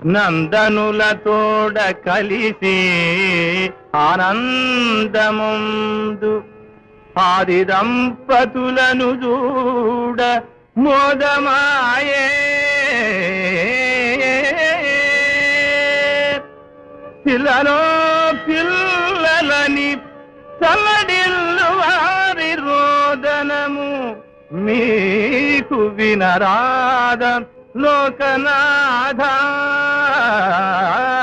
నందనులతోడ కలిసి ఆనందముందు ఆది దంపతులను చూడ మోదమాయే పిల్లలో పిల్లలని చల్లడిల్లు వారి రోదనము మీకు వినరాద లోకనాథ